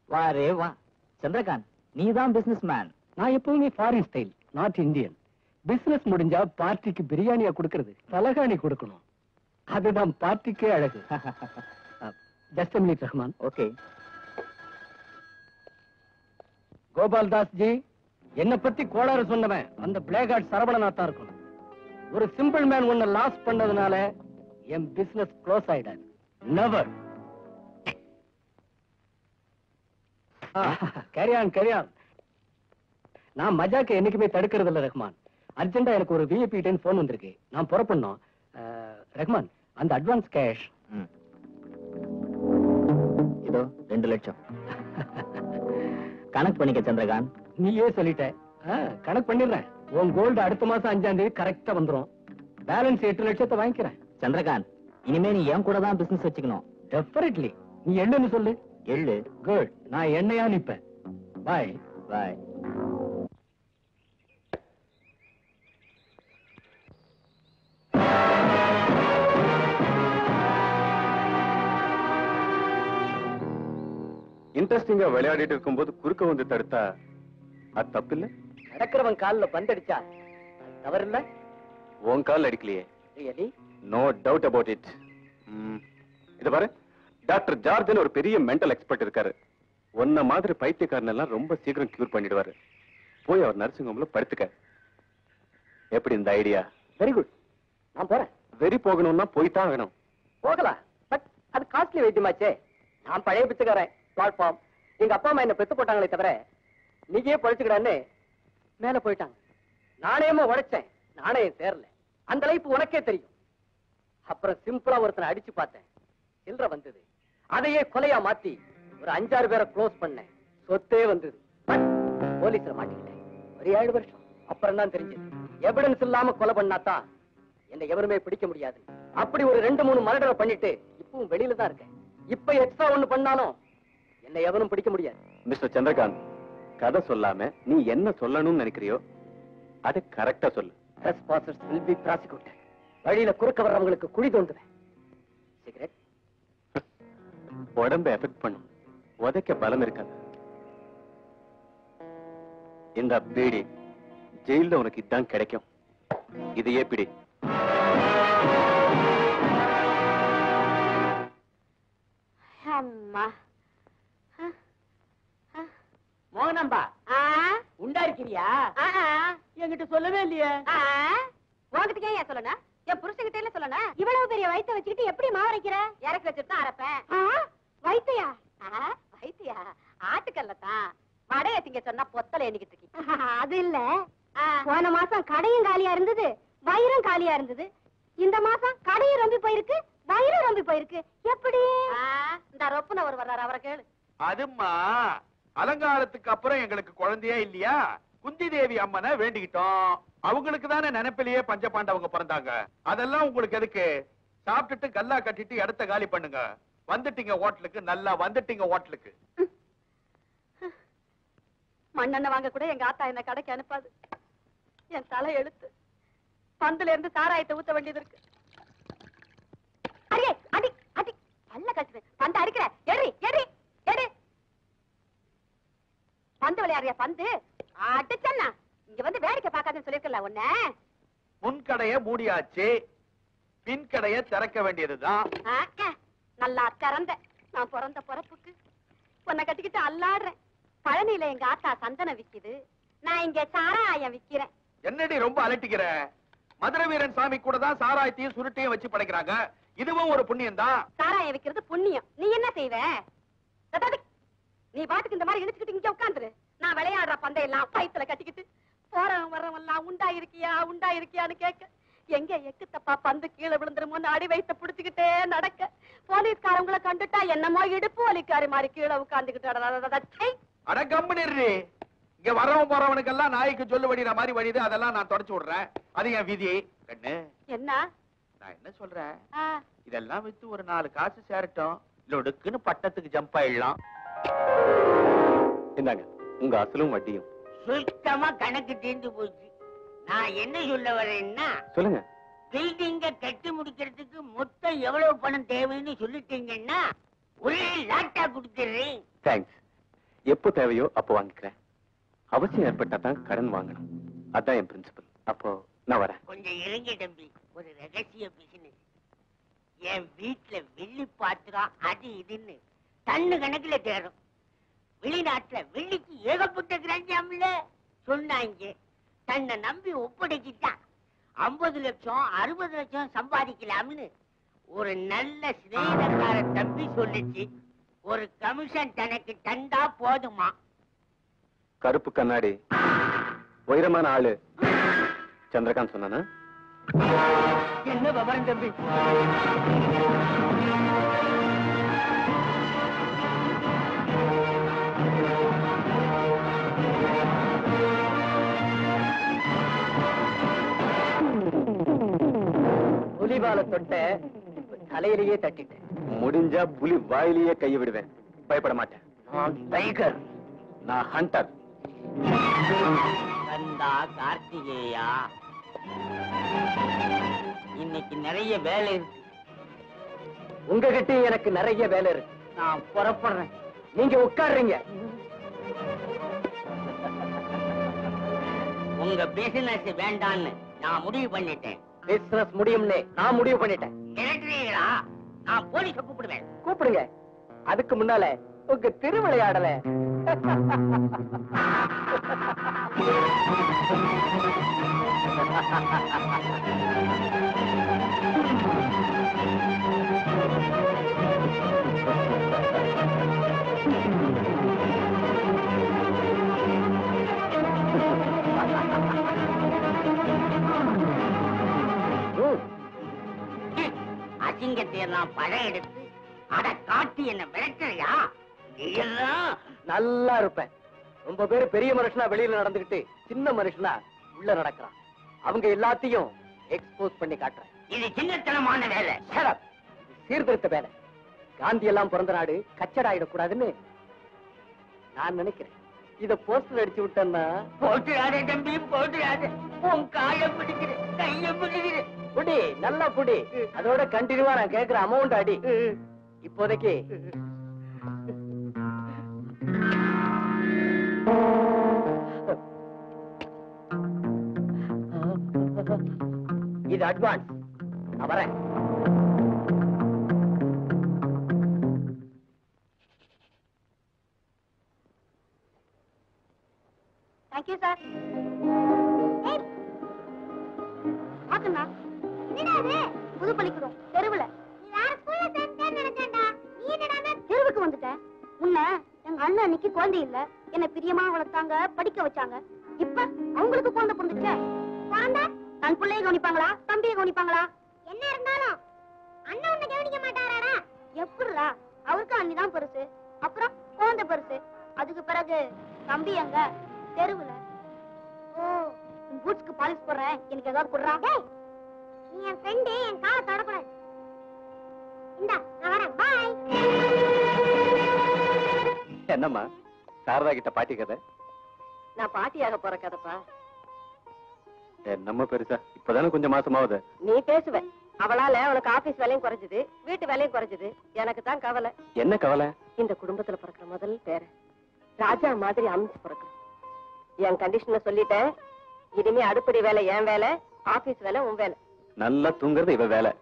வாரே வா சந்திரகாந்த் நீ தான் பிசினஸ் மேன் நான் எப்பவுமே foreign style not Indian business முடிஞ்சா பார்ட்டிக்கு பிரியாணியா கொடுக்கறது தலகாணி கொடுக்கணும் அதுதான் பார்ட்டிக்கே அழகு just minute Rahman okay Gopal Das ji என்ன பத்தி கோளாறு சொன்னவன் அந்த பிளேகார்ட் சரவணனா தான் இருக்கணும் ஒரு சிம்பிள் மேன் உன்னை லாஸ் பண்ணதுனால என் பிசினஸ் க்ளோஸ் ஆயிடாது நெவர் கேரியான் கேரியான் நான் மஜாக்க என்னைக்குமே தடுக்கிறது இல்ல ரஹ்மான் அர்ஜென்டா எனக்கு ஒரு விஐபி டைம் போன் வந்திருக்கு நான் புறப்படணும் அஹ், ரஹ்மான் அந்த அட்வான்ஸ் கேஷ் ம். இதோ ரெண்டு லட்சம் கணக்கு பண்ணிக்க சந்திரகாந்த் நீயே சொல்லிட்ட ஆ, கணக்கு பண்ணிடுறேன் உன் கோல்டு அடுத்த மாசம் அஞ்சாம் தேதி கரெக்டா வந்துரும் பேலன்ஸ் எட்டு லட்சத்தை வாங்கிக்கிறேன் சந்திரகாந்த் இனிமே நீ என் கூட தான் பிசினஸ் வச்சுக்கணும் டெஃபினெட்லி நீ என்னன்னு சொல்லு எள்ளு குட் நான் என்னையா நிப்பேன் பாய் பாய் இன்ட்ரெஸ்டிங்கா விளையாடிட்டு இருக்கும்போது குறுக்க வந்து தடுத்தா அது தப்பு இல்ல நடக்கிறவன் கால்ல பந்தடிச்சா தவறு இல்ல உன் கால் அடிக்கலையே really no doubt about it இத பாரு டாக்டர் ஜார்ஜன் ஒரு பெரிய மென்டல் எக்ஸ்பர்ட் இருக்காரு உன்ன மாதிரி பைத்தியக்காரன் எல்லாம் ரொம்ப சீக்கிரம் கியூர் பண்ணிடுவாரு போய் அவர் நர்சிங் ஹோம்ல படுத்துக்க எப்படி இந்த ஐடியா வெரி குட் நான் போறேன் வெறி போகணும்னா போய் தான் ஆகணும் போகலாம் பட் அது காஸ்ட்லி வைத்தியமாச்சே நான் பழைய பிச்சைக்காரன் பிளாட்ஃபார்ம் எங்க அப்பா அம்மா என்ன பெத்து போட்டாங்களே தவிர நீயே பழிச்சுக்கிடான்னு மேல போயிட்டாங்க நாணயமா உழைச்சேன் நாணயம் சேரல அந்த லைஃப் உனக்கே தெரியும் அப்புறம் சிம்பிளா ஒருத்தனை அடிச்சு பார்த்தேன் சில்லற வந்தது அதையே கொலையா மாத்தி ஒரு அஞ்சாறு பேரை க்ளோஸ் பண்ணேன் சொத்தே வந்தது பட் போலீஸ்ல மாட்டிக்கிட்டேன் ஒரு ஏழு வருஷம் அப்புறம் தான் தெரிஞ்சது எவிடன்ஸ் இல்லாம கொலை பண்ணாதான் என்னை எவருமே பிடிக்க முடியாது அப்படி ஒரு ரெண்டு மூணு மர்டரை பண்ணிட்டு இப்பவும் வெளியில தான் இருக்கேன் இப்ப எக்ஸ்ட்ரா ஒண்ணு பண்ணாலும் என்னை எவனும் பிடிக்க முடியாது மிஸ்டர் சந்திரகாந்த் கதை சொல்லாம நீ என்ன சொல்லணும்னு நினைக்கிறியோ அதை கரெக்டா சொல்லு trespassers will be prosecuted வழியில குறுக்க வர்றவங்களுக்கு குழி தோண்டுவேன் சிகரெட் உடம்ப எஃபெக்ட் பண்ணும் உதைக்க பலம் இருக்காது இந்த பீடி ஜெயில்ல உனக்கு இதான் கிடைக்கும் இதையே பிடி அம்மா மோகனம்பா ஆ உண்டா இருக்கிறியா ஆ என்கிட்ட சொல்லவே இல்லையே ஆ உங்ககிட்ட ஏன் சொல்லணும் என் புருஷன்கிட்ட இல்ல சொல்லணும் இவ்வளவு பெரிய வயித்த வச்சுக்கிட்டு எப்படி மாவரைக்கிற இறக்கி வச்சுட்டு தான் அரைப்பேன் வைத்தியா வைத்தியா ஆட்டுக்கல்ல தான் வடைய திங்க சொன்னா பொத்தல எண்ணிக்கிட்டு இருக்கீங்க அது இல்ல போன மாசம் கடையும் காலியா இருந்தது வயிறும் காலியா இருந்தது இந்த மாசம் கடையும் ரொம்பி போயிருக்கு வயிறும் ரொம்பி போயிருக்கு எப்படி இந்த ரொப்புன ஒரு வர்றாரு அவரை கேளு அதும்மா அலங்காரத்துக்கு அப்புறம் எங்களுக்கு குழந்தையே இல்லையா குந்தி தேவி அம்மனை வேண்டிக்கிட்டோம் அவங்களுக்கு தானே நினைப்பிலேயே பஞ்சபாண்டவங்க பிறந்தாங்க அதெல்லாம் உங்களுக்கு எதுக்கு சாப்பிட்டுட்டு கல்லா கட்டிட்டு இடத்த காலி பண்ணுங்க வந்துட்டீங்க ஹோட்டலுக்கு நல்லா வந்துட்டீங்க ஹோட்டலுக்கு மண்ணெண்ணெய் வாங்க கூட எங்க ஆத்தா என்ன கடைக்கு அனுப்பாது என் தலை எழுத்து பந்துல இருந்து சாராயத்தை ஊத்த வேண்டியது இருக்கு அடியே அடி அடி பல்ல கட்டுது பந்து அடிக்கிற எரி எரி எடு பந்து விளையாடுறியா பந்து அடிச்சண்ணா இங்க வந்து வேடிக்கை பார்க்காதுன்னு சொல்லிருக்கல உன்ன முன்கடைய மூடியாச்சு பின் கடைய திறக்க வேண்டியதுதான் ஆ, ஆ, நல்லா திறந்த நான் பிறந்த பிறப்புக்கு உன்னை கட்டிக்கிட்டு அல்லாடுறேன் பழனியில எங்க ஆத்தா சந்தனம் விக்குது நான் இங்க சாராயம் விக்கிறேன் என்னடி ரொம்ப அலட்டிக்கிற மதுரை வீரன் சாமி கூட தான் சாராயத்தையும் சுருட்டையும் வச்சு படைக்கிறாங்க இதுவும் ஒரு புண்ணியம் தான் சாராயம் விக்கிறது புண்ணியம் நீ என்ன செய்வ தத்தாடி, நீ பாட்டுக்கு இந்த மாதிரி இழுத்துக்கிட்டு இங்க உட்காந்துரு நான் விளையாடுற பந்தையெல்லாம் வயித்துல கட்டிக்கிட்டு போறவன் வர்றவன் எல்லாம் உண்டா இருக்கியா உண்டா இருக்கியான்னு கேட்க எங்க எக்கு தப்பா பந்து கீழே விழுந்துருமோன்னு அடி வைத்த புடிச்சுக்கிட்டே நடக்க போலீஸ்காரங்களை கண்டுட்டா என்னமோ இடுப்பு வலிக்காரி மாதிரி கீழே உட்காந்துக்கிட்டு அட கம்பெனி இங்க வரவன் போறவனுக்கெல்லாம் நாய்க்கு சொல்லு வடிகிற மாதிரி வடிது அதெல்லாம் நான் தொடச்சு விடுறேன் அது என் விதி கண்ணு என்ன நான் என்ன சொல்றேன் ஆ, இதெல்லாம் வித்து ஒரு நாலு காசு சேரட்டும் லொடுக்குன்னு பட்டத்துக்கு ஜம்ப் ஆயிடலாம் இந்தாங்க உங்க அசலும் வட்டியும் சுத்தமா கணக்கு தீர்ந்து போச்சு நான் என்ன சொல்ல வரேன்னா சொல்லுங்க பில்டிங்க கட்டி முடிக்கிறதுக்கு மொத்தம் எவ்வளவு பணம் தேவைன்னு சொல்லிட்டீங்கன்னா ஒரே லாட்டா கொடுத்துறேன் தேங்க்ஸ் எப்போ தேவையோ அப்போ வாங்கிக்கிறேன் அவசியம் ஏற்பட்டா தான் கடன் வாங்கணும் அதான் என் பிரின்சிபல் அப்போ நான் வரேன் கொஞ்சம் இருங்க தம்பி ஒரு ரகசிய பிசினஸ் என் வீட்டுல வெள்ளி பாத்திரம் அது இதுன்னு டன்னு கணக்குல தேரும் வெளிநாட்டுல வெள்ளிக்கு ஏகப்பட்ட கிராஞ்சாம்ல சொன்னாங்க தன்னை நம்பி ஒப்படைச்சிட்டான் ஐம்பது லட்சம் அறுபது லட்சம் சம்பாதிக்கலாம்னு ஒரு நல்ல சிநேகக்கார தம்பி சொல்லுச்சு ஒரு கமிஷன் தனக்கு தந்தா போதுமா கருப்பு கண்ணாடி உயரமான ஆளு சந்திரகாந்த் சொன்னானா என்ன விவரம் தம்பி புலிபால தொட்ட இப்ப தலையிலேயே தட்டிட்டேன் முடிஞ்சா புலி வாயிலேயே கையை விடுவேன் பயப்பட மாட்டேன் நான் டைகர் நான் ஹண்டர் கந்தா கார்த்திகேயா இன்னைக்கு நிறைய வேலை இருக்கு உங்ககிட்ட எனக்கு நிறைய வேலை இருக்கு நான் புறப்படுறேன் நீங்க உட்காருறீங்க உங்க பிசினஸ் வேண்டான்னு நான் முடிவு பண்ணிட்டேன் பிசினஸ் முடியும்னே நான் முடிவு பண்ணிட்டேன் மிரட்டுறீங்களா நான் போலீஸ கூப்பிடுவேன் கூப்பிடுங்க அதுக்கு முன்னால உங்க திருவிளையாடல ஹம், அசிங்கத்தை எல்லாம் படம் எடுத்து அட காட்டி என்ன மிரட்டுறியா நீ எல்லாம் நல்லா இருப்பேன் ரொம்ப பேர் பெரிய மனுஷனா வெளியில நடந்துகிட்டு சின்ன மனுஷனா உள்ள நடக்கிறான் அவங்க எல்லாத்தையும் எக்ஸ்போஸ் பண்ணி காட்டுறேன் இது சின்னத்தனமான வேலை Shut up. இது சீர்திருத்த வேலை காந்தி எல்லாம் பிறந்த நாடு கச்சடாயிடக்கூடாதுன்னு நான் நினைக்கிறேன் இத போஸ்டர் அடிச்சு விட்டேன்னா போட்டுறாத தம்பி போட்டுறாத உன் காலை பிடிக்கிறேன் கைய பிடிக்கிறேன் புடி நல்லா புடி அதோட கண்டினியூவா நான் கேக்குற அமௌண்ட் அடி இப்போதைக்கு இது அட்வான்ஸ் நான் வரேன் தேங்க்யூ சார் பாக்கண்ணா என்னடா இது புது பள்ளிக்கூடம் தெருவுல நீ வேற ஸ்கூல்ல சேர்ந்தேன்னு நினைச்சேன்டா நீ என்னடா தெருவுக்கு வந்துட்ட முன்ன எங்க அண்ணன் அன்னைக்கு குழந்தை இல்ல என்ன பிரியமா வளர்த்தாங்க படிக்க வச்சாங்க இப்ப அவங்களுக்கு குழந்தை பிறந்துச்சே குழந்தை தன் பிள்ளைய கவனிப்பாங்களா தம்பியை கவனிப்பாங்களா என்ன இருந்தாலும் அண்ணன் உன்னை கவனிக்க மாட்டாரா எப்படிடா அவருக்கு அண்ணி தான் பெருசு அப்புறம் குழந்தை பெருசு அதுக்கு பிறகு தம்பி எங்க தெருவுல ஓ உன் பூட்ஸ்க்கு பாலிஷ் போடுறேன் எனக்கு ஏதாவது குடுறா டேய் நீ என் ஃப்ரெண்டு என் காரை தொடக்கூடாது இந்தா நான் வரேன் பாய் என்னம்மா சாரதா கிட்ட பாட்டி கதை நான் பாட்டியாக போற கதைப்பா நம்ம பெருசா இப்பதானே கொஞ்சம் மாசமாவது நீ பேசுவ அவளால உனக்கு ஆபீஸ் வேலையும் குறைஞ்சது வீட்டு வேலையும் குறைஞ்சது எனக்கு தான் கவலை என்ன கவலை இந்த குடும்பத்துல பிறக்கிற முதல் பேர ராஜா மாதிரி அமைச்சு பிறக்கணும் என் கண்டிஷன்ல சொல்லிட்டேன் இனிமே அடுப்படி வேலை என் வேலை ஆபீஸ் வேலை உன் வேலை நல்லா தூங்குறது இவ வேலை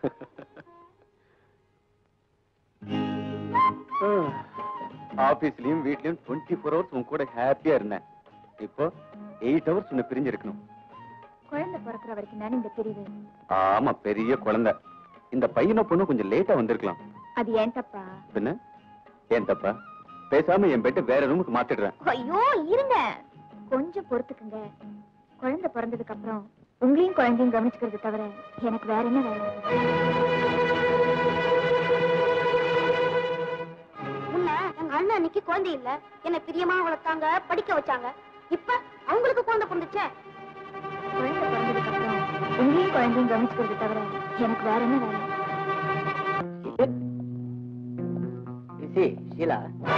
ஆபீஸ்லயும் வீட்லயும் டுவெண்ட்டி ஃபோர் ஹவர்ஸ் உன் கூட ஹாப்பியா இருந்தேன் இப்போ எயிட் ஹவர்ஸ் உன்னை பிரிஞ்சு இருக்கணும் குழந்தை பிறக்கிற வரைக்கும் தானே இந்த பிரிவு ஆமா பெரிய குழந்தை இந்த பையனை பொண்ணு கொஞ்சம் லேட்டா வந்திருக்கலாம் அது ஏன் தப்பா பின்ன ஏன் தப்பா பேசாம என் பெட்டை வேற ரூமுக்கு மாத்திடுறேன் ஐயோ இருங்க கொஞ்சம் பொறுத்துக்குங்க குழந்தை பிறந்ததுக்கு அப்புறம் உங்களையும் குழந்தையும் கவனிச்சுக்கிறது தவிர எனக்கு வேற என்ன வேலை முன்ன எங்க அண்ணன் அன்னைக்கு குழந்தை இல்ல என்ன பிரியமா வளர்த்தாங்க படிக்க வச்சாங்க இப்ப அவங்களுக்கு குழந்தை பிறந்துச்சே குழந்தை பிறந்ததுக்கு அப்புறம் உங்களையும் குழந்தையும் கவனிச்சுக்கிறது தவிர எனக்கு வேற என்ன வேலை இசி ஷீலா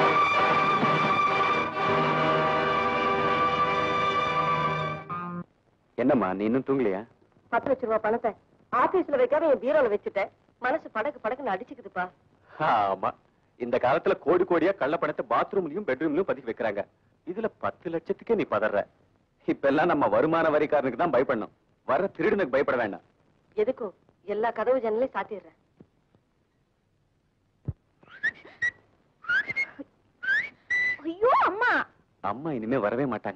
என்னம்மா நீ இன்னும் தூங்கலையா பத்து லட்ச ரூபாய் பணத்தை ஆபீஸ்ல வைக்காம என் பீரோல வச்சுட்டேன் மனசு படக்கு படக்குன்னு அடிச்சுக்குதுப்பா ஆமா இந்த காலத்துல கோடி கோடியா கள்ள பணத்தை பாத்ரூம்லயும் பெட்ரூம்லயும் பதுக்கி வைக்கிறாங்க இதுல பத்து லட்சத்துக்கே நீ பதற இப்ப எல்லாம் நம்ம வருமான வரிக்காரனுக்கு தான் பயப்படணும் வர திருடனுக்கு பயப்பட வேண்டாம் எதுக்கும் எல்லா கதவு ஜன்னலையும் சாத்திடுறேன் ஐயோ அம்மா அம்மா இனிமே வரவே மாட்டாங்க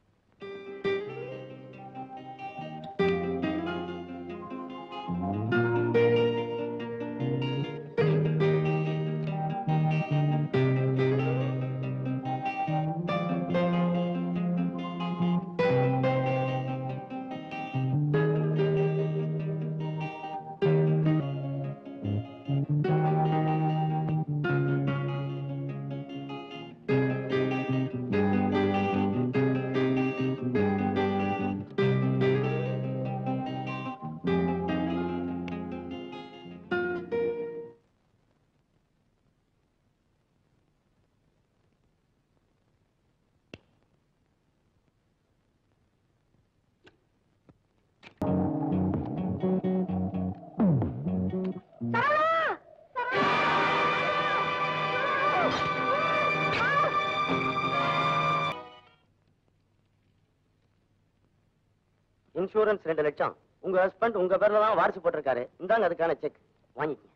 இன்சூரன்ஸ் ரெண்டு லட்சம் உங்க ஹஸ்பண்ட் உங்க பேர்ல தான் வாரிசு போட்டிருக்காரு இந்தாங்க அதுக்கான செக் வாங்கிக்கங்க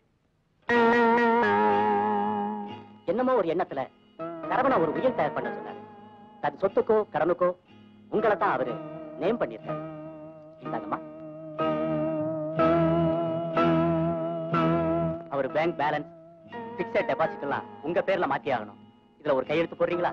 என்னமோ ஒரு எண்ணத்துல சரவணா ஒரு உயிர் தயார் பண்ண சொன்னாரு தன் சொத்துக்கோ கடனுக்கோ உங்களை தான் அவரு நேம் பண்ணிருக்காரு இந்தாங்கம்மா அவர் பேங்க் பேலன்ஸ் பிக்சட் டெபாசிட் எல்லாம் உங்க பேர்ல மாத்தி ஆகணும் இதுல ஒரு கையெழுத்து போடுறீங்களா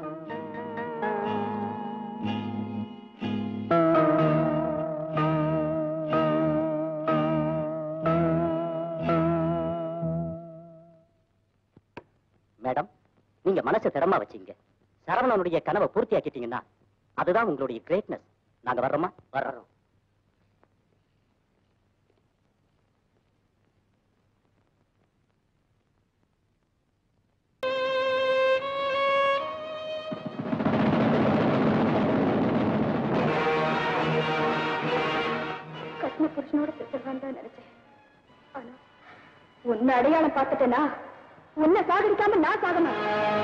மேடம் நீங்க மனசை திடமா வச்சீங்க சரவணனுடைய கனவை பூர்த்தி ஆக்கிட்டீங்கன்னா அதுதான் உங்களுடைய கிரேட்னஸ் நாங்க வர்றோமா வர்றோம் கட்டின புருஷனோட செத்துருவான் தான் நினைச்சேன் ஆனா உன்னை அடையாளம் பார்த்துட்டேனா உன்னை சாகடிக்காம நான் சாகணும்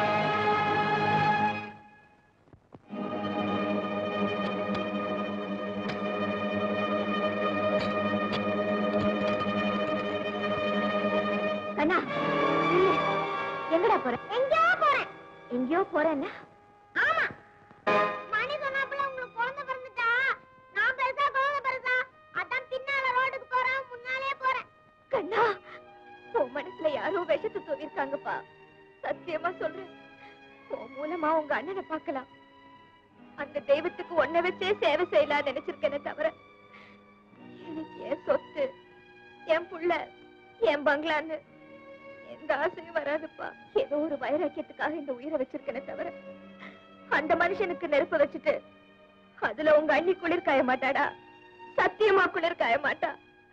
அண்ணா நில்லு. எங்கடா போற எங்கேயோ போறேன் எங்கேயோ போறேன்னா ஆமா மணி சொன்னாப்புல உங்களுக்கு குழந்தை பிறந்துட்டா நான் பெருசா குழந்தை பெருசா அதான் பின்னால ரோட்டுக்கு போறேன் முன்னாலே போறேன் கண்ணா உன் மனசுல யாரோ விஷத்தை தூவிருக்காங்கப்பா சத்தியமா சொல்றேன் உன் மூலமா உங்க அண்ணனை பார்க்கலாம் அந்த தெய்வத்துக்கு ஒன்ன வச்சே சேவை செய்யலாம் நினைச்சிருக்கேனே தவிர எனக்கு என் சொத்து என் புள்ள என் பங்களான்னு எந்த ஆசையும் வராதுப்பா ஏதோ ஒரு வைராக்கியத்துக்காக இந்த உயிரை வச்சிருக்கேனே தவிர அந்த மனுஷனுக்கு நெருப்பு வச்சுட்டு அதுல உங்க அண்ணி குளிர் காய மாட்டாடா சத்தியமா குளிர் காய மாட்டா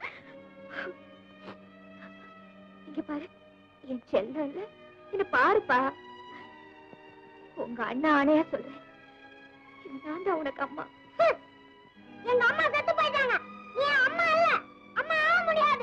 இங்க பாரு என் செல்லம் இல்ல என்ன பாருப்பா உங்க அண்ணா ஆணையா சொல்றேன் நான் தான் உனக்கு அம்மா எங்க அம்மா செத்து போயிட்டாங்க நீ அம்மா இல்ல அம்மா ஆக முடியாது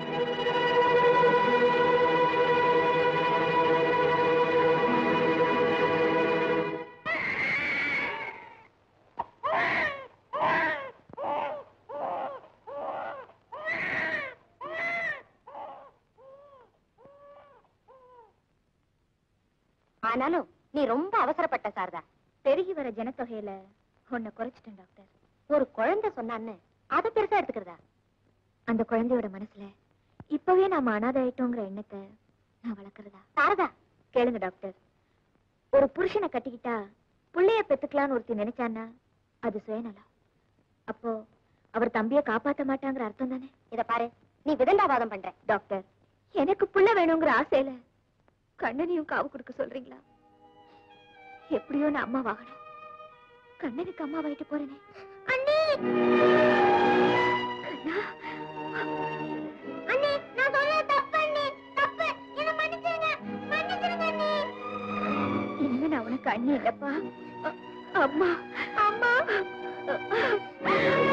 ஆனாலும் நீ ரொம்ப அவசரப்பட்ட சாரதா பெருகி வர ஜனத்தொகையில உன்னை குறைச்சிட்டேன் டாக்டர் ஒரு குழந்தை சொன்னான்னு அதை பெருசா எடுத்துக்கிறதா அந்த குழந்தையோட மனசுல இப்பவே நாம அனாதை ஆயிட்டோங்கிற எண்ணத்தை நான் வளர்க்கறதா சாரதா கேளுங்க டாக்டர் ஒரு புருஷனை கட்டிக்கிட்டா புள்ளைய பெத்துக்கலாம்னு ஒருத்தி நினைச்சான்னா அது சுயநலம் அப்போ அவர் தம்பிய காப்பாத்த மாட்டாங்கிற அர்த்தம் தானே இத பாரு நீ விதண்டாவாதம் பண்ற டாக்டர் எனக்கு புள்ள வேணுங்கிற ஆசையில கண்ணனையும் காவு கொடுக்க சொல்றீங்களா எப்படியோ நான் அம்மா வாகனம் கண்ணனுக்கு அம்மா வாயிட்டு போறேனே அண்ணி கண்ணா அண்ணி நான் சொல்ல தப்பு அண்ணி தப்பு என்ன மன்னிச்சிருங்க மன்னிச்சிருங்க அண்ணி இனிமே நான் உனக்கு அண்ணி இல்லப்பா அ- அம்மா அம்மா